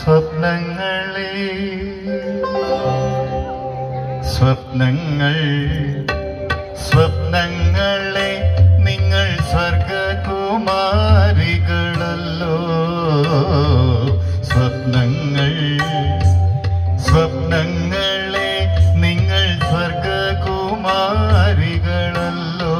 സ്വപ്നങ്ങളെ സ്വപ്നങ്ങൾ സ്വപ്നങ്ങളെ നിങ്ങൾ സ്വർഗകുമാരികളല്ലോ സ്വപ്നങ്ങൾ സ്വപ്നങ്ങളെ നിങ്ങൾ സ്വർഗകുമാരികളല്ലോ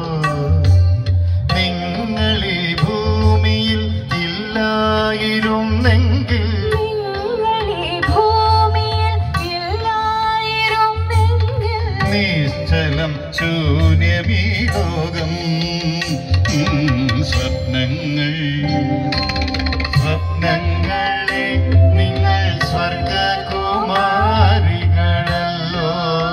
നിങ്ങൾ ഈ ഭൂമിയിൽ ഇല്ലായിരുന്നെങ്കിൽ നിങ്ങളീ ഭൂമിയിൽ ഇല്ലായിരുന്നെങ്കിൽ നിശ്ചലം ശൂന്യമീ ലോകം ഉം, സ്വപ്നങ്ങൾ സ്വപ്നങ്ങളെ നിങ്ങൾ സ്വർഗകുമാരികളല്ലോ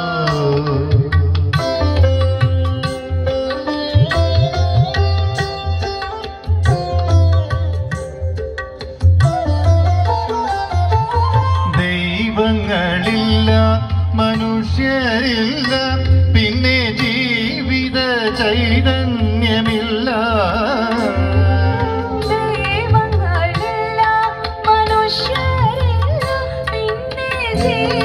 ദൈവങ്ങളില്ല മനുഷ്യരില്ല പിന്നെ ജീവിത ചൈതന്യമില്ല ദൈവങ്ങളില്ല മനുഷ്യരില്ല പിന്നെ